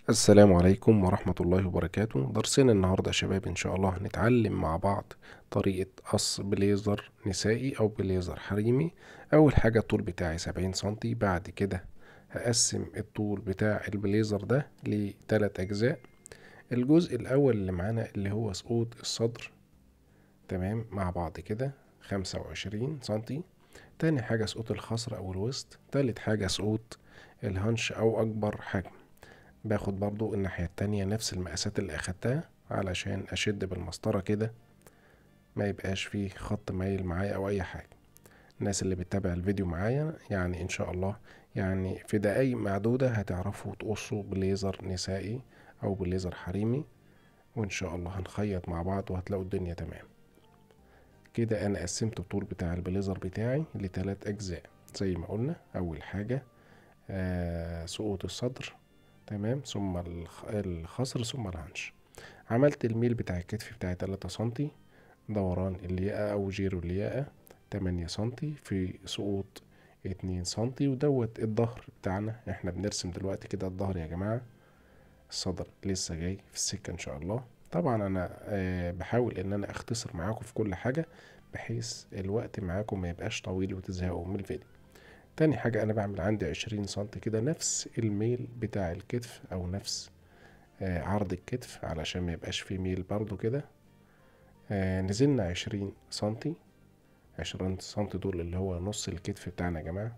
السلام عليكم ورحمة الله وبركاته درسنا النهاردة يا شباب إن شاء الله هنتعلم مع بعض طريقة قص بليزر نسائي أو بليزر حريمي أول حاجة الطول بتاعي سبعين سنتي بعد كده هقسم الطول بتاع البليزر ده لتلات أجزاء الجزء الأول اللي معانا اللي هو سقوط الصدر تمام مع بعض كده خمسة وعشرين سنتي تاني حاجة سقوط الخصر أو الوسط تالت حاجة سقوط الهنش أو أكبر حجم باخد برضو الناحية التانية نفس المقاسات اللي أخدتها علشان أشد بالمسطرة كده ما يبقاش فيه خط مايل معايا أو أي حاجة الناس اللي بتتابع الفيديو معايا يعني إن شاء الله يعني في دقايق معدودة هتعرفوا تقصوا بليزر نسائي أو بليزر حريمي وإن شاء الله هنخيط مع بعض وهتلاقوا الدنيا تمام كده أنا قسمت الطول بتاع البليزر بتاعي لتلات أجزاء زي ما قلنا أول حاجة آه سقوط الصدر تمام ثم الخصر ثم الهنش عملت الميل بتاع الكتف بتاعي تلاتة سنتي دوران الياقة أو جيرو الياقة تمانية سنتي في سقوط اتنين سنتي ودوت الظهر بتاعنا احنا بنرسم دلوقتي كده الظهر يا جماعة الصدر لسه جاي في السكة ان شاء الله طبعا انا أه بحاول ان انا اختصر معاكم في كل حاجة بحيث الوقت معاكم ما يبقاش طويل وتزهقوا من الفيديو تاني حاجة أنا بعمل عندي عشرين سنتي كده نفس الميل بتاع الكتف أو نفس آه عرض الكتف علشان ما يبقاش فيه ميل برضو كده آه نزلنا عشرين سنتي عشرين سنتي دول اللي هو نص الكتف بتاعنا يا جماعة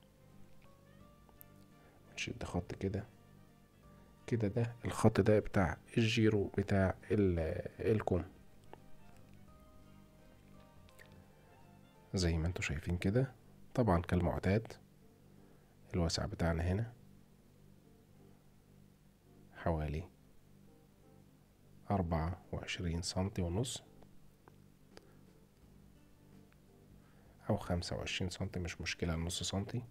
نشد خط كده كده ده الخط ده بتاع الجيرو بتاع الكم زي ما انتوا شايفين كده طبعا كالمعتاد الواسع بتاعنا هنا حوالي أربعة وعشرين سنتي ونص أو خمسة وعشرين سنتي مش مشكلة نص سنتي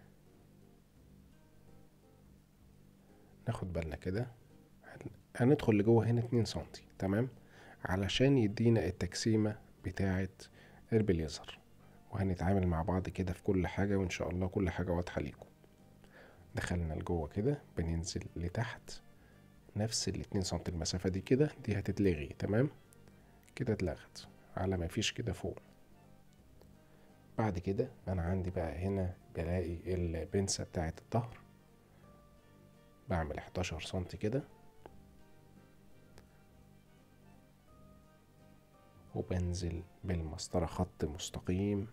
ناخد بالنا كده هندخل لجوه هنا اتنين سنتي تمام علشان يدينا التقسيمة بتاعة البليزر وهنتعامل مع بعض كده في كل حاجة وإن شاء الله كل حاجة واضحة ليكم دخلنا لجوه كده بننزل لتحت نفس الاتنين سنتي المسافة دي كده دي هتتلغي تمام كده اتلغت على ما فيش كده فوق بعد كده أنا عندي بقى هنا بلاقي البنسة بتاعة الظهر بعمل حداشر سنتي كده وبنزل بالمسطرة خط مستقيم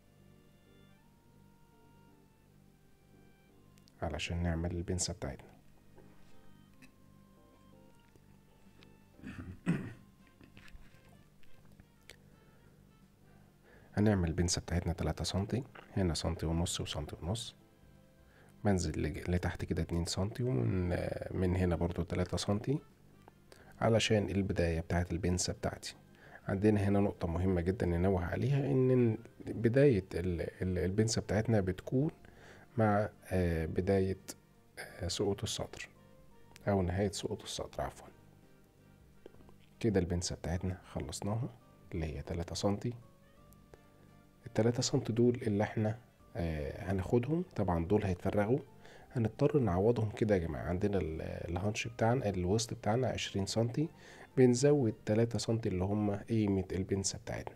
علشان نعمل البنسة بتاعتنا هنعمل البنسة بتاعتنا تلاتة سنتي هنا سنتي ونص وسنتي ونص بنزل لتحت كده اتنين سنتي ومن من هنا برضو تلاتة سنتي علشان البداية بتاعت البنسة بتاعتي عندنا هنا نقطة مهمة جدا ننوه عليها إن بداية البنسة بتاعتنا بتكون مع بداية سقوط السطر أو نهاية سقوط السطر عفوا كده البنسة بتاعتنا خلصناها اللي هي تلاتة سنتي التلاتة سنتي دول اللي احنا هناخدهم طبعا دول هيتفرغوا هنضطر نعوضهم كده يا جماعة عندنا الهانش بتاعنا الوسط بتاعنا عشرين سنتي بنزود تلاتة سنتي اللي هما قيمة البنسة بتاعتنا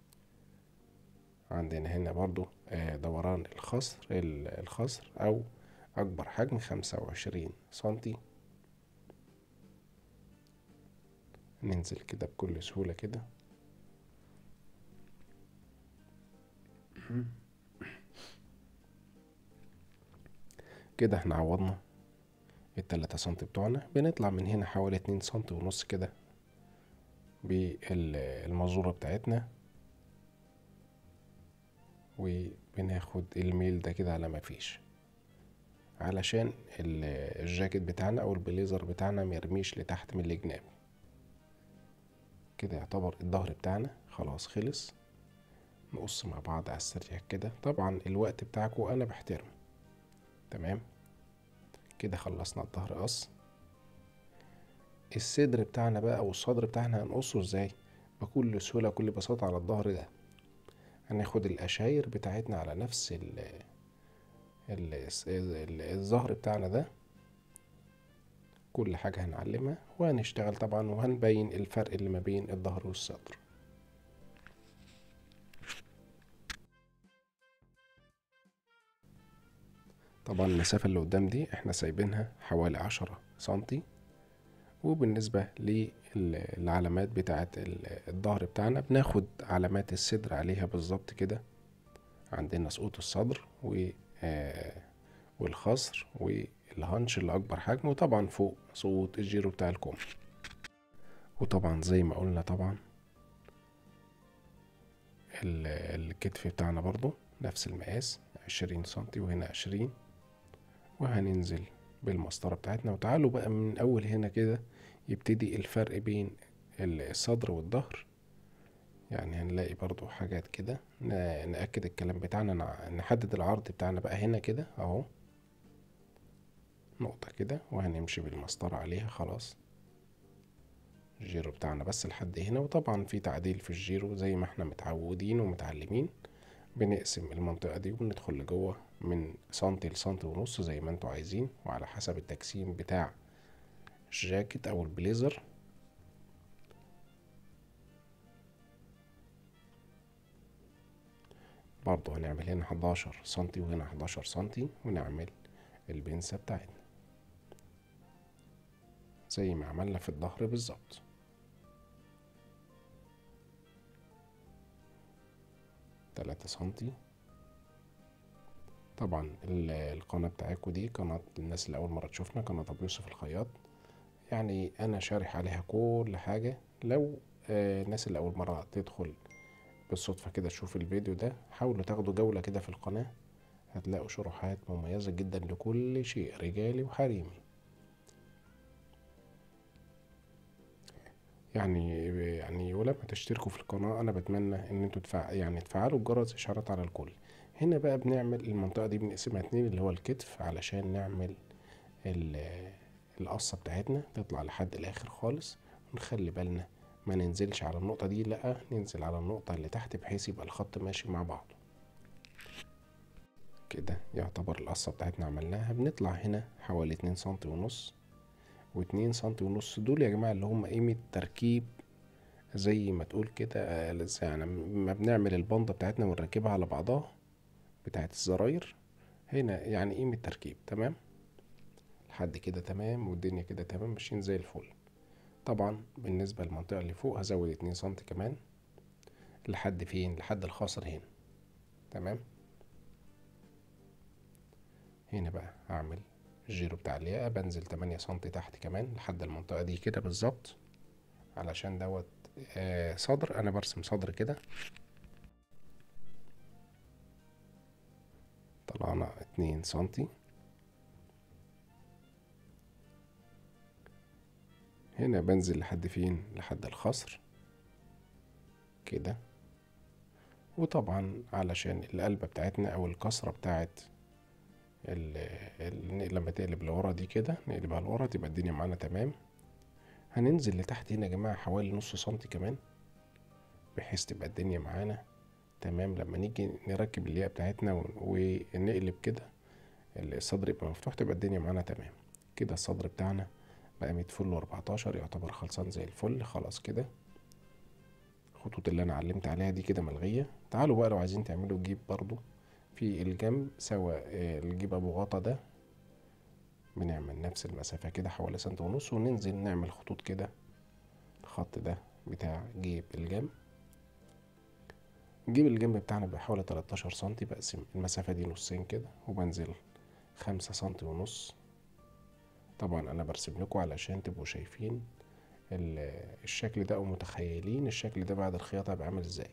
عندنا هنا برضو دوران الخصر الخصر أو أكبر حجم خمسة وعشرين سنتي ننزل كده بكل سهولة كده كده احنا عوضنا التلاتة سنتي بتوعنا بنطلع من هنا حوالي اتنين سنتي ونص كده بالمزورة بتاعتنا وبناخد الميل ده كده على ما فيش علشان الجاكيت بتاعنا او البليزر بتاعنا ميرميش لتحت من الجناب كده يعتبر الظهر بتاعنا خلاص خلص نقص مع بعض على السريع كده طبعا الوقت بتاعكم انا بحترمه تمام كده خلصنا الظهر قص الصدر بتاعنا بقى او الصدر بتاعنا هنقصه ازاي بكل سهولة وكل بساطة على الظهر ده هناخد القشاير بتاعتنا على نفس ال ال الظهر بتاعنا ده كل حاجة هنعلمها وهنشتغل طبعا وهنبين الفرق اللي ما بين الظهر والصدر طبعا المسافة اللي قدام دي احنا سايبينها حوالي عشرة سنتي وبالنسبة للعلامات بتاعة الظهر بتاعنا بناخد علامات الصدر عليها بالظبط كده عندنا سقوط الصدر و والخصر والهانش اللي أكبر حجم وطبعا فوق سقوط الجيرو بتاع الكم وطبعا زي ما قلنا طبعا الكتف بتاعنا برضو نفس المقاس عشرين سنتي وهنا عشرين وهننزل بالمسطرة بتاعتنا وتعالوا بقى من أول هنا كده يبتدي الفرق بين الصدر والظهر يعني هنلاقي برضو حاجات كده نأكد الكلام بتاعنا نحدد العرض بتاعنا بقى هنا كده اهو نقطة كده وهنمشي بالمسطرة عليها خلاص الجيرو بتاعنا بس لحد هنا وطبعا في تعديل في الجيرو زي ما احنا متعودين ومتعلمين بنقسم المنطقة دي وبندخل لجوه من سنتي لسنتي ونص زي ما انتوا عايزين وعلى حسب التجسيم بتاع الجاكيت او البليزر برضو هنعمل هنا حداشر سنتي وهنا حداشر سنتي ونعمل البنسة بتاعتنا زي ما عملنا في الظهر بالظبط تلاتة سنتي طبعا القناة بتاعتكم دي قناة الناس اللي أول مرة تشوفنا قناة أبو يوسف الخياط يعني أنا شارح عليها كل حاجة لو الناس اللي أول مرة تدخل بالصدفة كده تشوف الفيديو ده حاولوا تاخدوا جولة كده في القناة هتلاقوا شروحات مميزة جدا لكل شيء رجالي وحريمي يعني يعني ولما تشتركوا في القناة أنا بتمنى إن انتوا تفع... يعني تفعلوا الجرس إشعارات على الكل هنا بقى بنعمل المنطقة دي بنقسمها اتنين اللي هو الكتف علشان نعمل القصة بتاعتنا تطلع لحد الآخر خالص ونخلي بالنا ما ننزلش على النقطة دي لأ ننزل على النقطة اللي تحت بحيث يبقى الخط ماشي مع بعض كده يعتبر القصة بتاعتنا عملناها بنطلع هنا حوالي اتنين سنتي ونص واتنين سنتي ونص دول يا جماعة اللي هم قيمة تركيب زي ما تقول كده يعني ما بنعمل البندة بتاعتنا ونركبها على بعضها بتاعت الزراير هنا يعني قيمة تركيب تمام لحد كده تمام والدنيا كده تمام ماشيين زي الفل طبعا بالنسبة للمنطقة اللي فوق هزود اتنين سنتي كمان لحد فين لحد الخاصر هنا تمام هنا بقى هعمل الجيرو بتاع الياقة بنزل تمانية سنتي تحت كمان لحد المنطقة دي كده بالظبط علشان دوت آه صدر انا برسم صدر كده طلعنا اتنين سنتي هنا بنزل لحد فين لحد الخصر كده وطبعا علشان القلبة بتاعتنا او الكسرة بتاعت ال ال لما تقلب لورا دي كده نقلبها لورا تبقى الدنيا معانا تمام هننزل لتحت هنا يا جماعة حوالي نص سنتي كمان بحيث تبقى الدنيا معانا تمام لما نيجي نركب الياقة بتاعتنا ونقلب كده الصدر يبقى مفتوح تبقى الدنيا معانا تمام كده الصدر بتاعنا بقى مية فل واربعتاشر يعتبر خلصان زي الفل خلاص كده الخطوط اللي انا علمت عليها دي كده ملغية تعالوا بقى لو عايزين تعملوا جيب برضو في الجنب سواء الجيب ابو غطا ده بنعمل نفس المسافة كده حوالي سنتي ونص وننزل نعمل خطوط كده الخط ده بتاع جيب الجنب جيب الجنب بتاعنا بحوالي تلاتاشر سنتي بقسم المسافة دي نصين كده وبنزل خمسة سنتي ونص طبعا انا برسم لكم علشان تبقوا شايفين الشكل ده ومتخيلين الشكل ده بعد الخياطة هيبقى عامل ازاي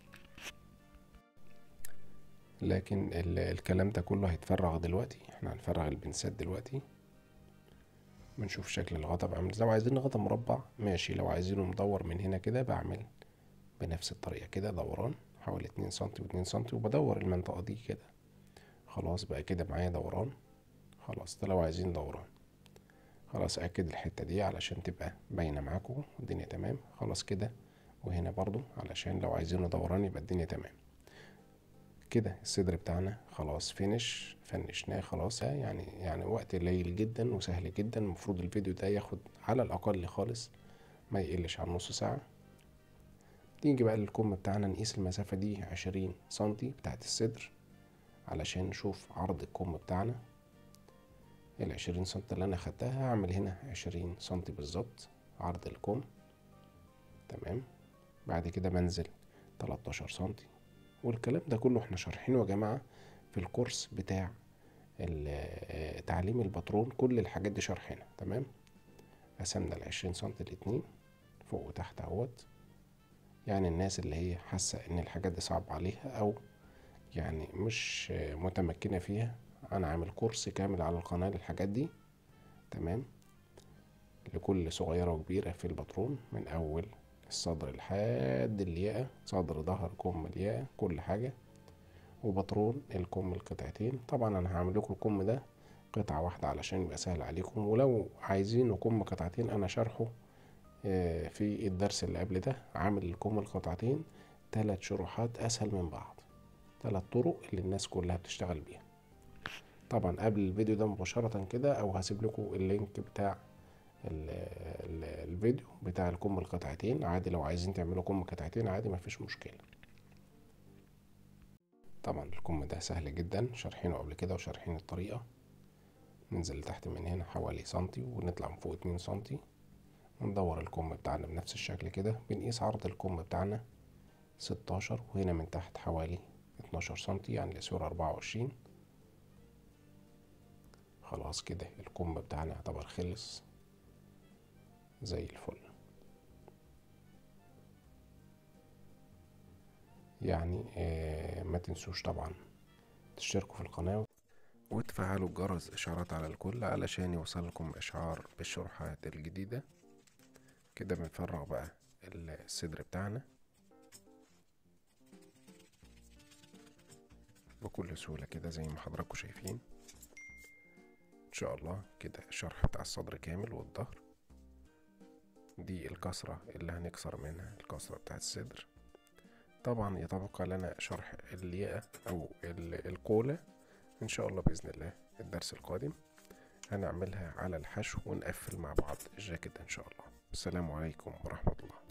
لكن الكلام ده كله هيتفرغ دلوقتي احنا هنفرغ البنسات دلوقتي بنشوف شكل الغطا بعمل ازاي لو عايزين غطا مربع ماشي لو عايزينه مدور من هنا كده بعمل بنفس الطريقة كده دوران حوالي اتنين سنتي واتنين سنتي وبدور المنطقة دي كده خلاص بقى كده معايا دوران خلاص ده لو عايزين دوران خلاص اكد الحتة دي علشان تبقى باينة معاكم الدنيا تمام خلاص كده وهنا برضو علشان لو عايزينه دوران يبقى الدنيا تمام كده الصدر بتاعنا خلاص فينش فنشناه خلاص يعني يعني وقت قليل جدا وسهل جدا المفروض الفيديو ده ياخد على الاقل خالص ما يقلش عن نص ساعة نيجي بقى للكم بتاعنا نقيس المسافة دي عشرين سنتي بتاعت الصدر علشان نشوف عرض الكم بتاعنا العشرين سنتي اللي انا خدتها هعمل هنا عشرين سنتي بالظبط عرض الكم تمام بعد كده بنزل تلاتاشر سنتي والكلام ده كله احنا شارحينه يا جماعة في الكورس بتاع تعليم الباترون كل الحاجات دي شارحينها تمام قسمنا العشرين سنتي الاتنين فوق وتحت اهوت يعني الناس اللي هي حاسة ان الحاجات دي صعب عليها او يعني مش متمكنة فيها انا عامل كورس كامل على القناة للحاجات دي تمام لكل صغيرة وكبيرة في الباترون من اول الصدر لحد الياقة صدر ظهر كم الياقة كل حاجة وباترون الكم القطعتين طبعا انا هعمل لكم الكم ده قطعة واحدة علشان يبقى سهل عليكم ولو عايزين كم قطعتين انا شرحه في الدرس اللي قبل ده عامل الكم القطعتين تلات شروحات اسهل من بعض تلات طرق اللي الناس كلها بتشتغل بيها طبعا قبل الفيديو ده مباشرة كده او هسيب لكم اللينك بتاع ال ال الفيديو بتاع الكم القطعتين عادي لو عايزين تعملوا كم قطعتين عادي مفيش مشكلة طبعا الكم ده سهل جدا شارحينه قبل كده وشارحين الطريقة ننزل لتحت من هنا حوالي سنتي ونطلع من فوق اتنين سنتي وندور الكم بتاعنا بنفس الشكل كده بنقيس عرض الكم بتاعنا ستاشر وهنا من تحت حوالي اتناشر سنتي يعني الاسوار اربعة وعشرين خلاص كده الكم بتاعنا يعتبر خلص زي الفل يعني آه ما تنسوش طبعا تشتركوا في القناة وتفعلوا جرس اشعارات على الكل علشان يوصلكم اشعار بالشروحات الجديدة كده بنفرغ بقى الصدر بتاعنا بكل سهولة كده زي ما حضراتكم شايفين ان شاء الله كده الشرح بتاع الصدر كامل والظهر دي الكسرة اللي هنكسر منها الكسرة بتاعت الصدر طبعا يتبقى لنا شرح الياقة او القولة ان شاء الله باذن الله الدرس القادم هنعملها على الحشو ونقفل مع بعض الجاكيت ان شاء الله السلام عليكم ورحمة الله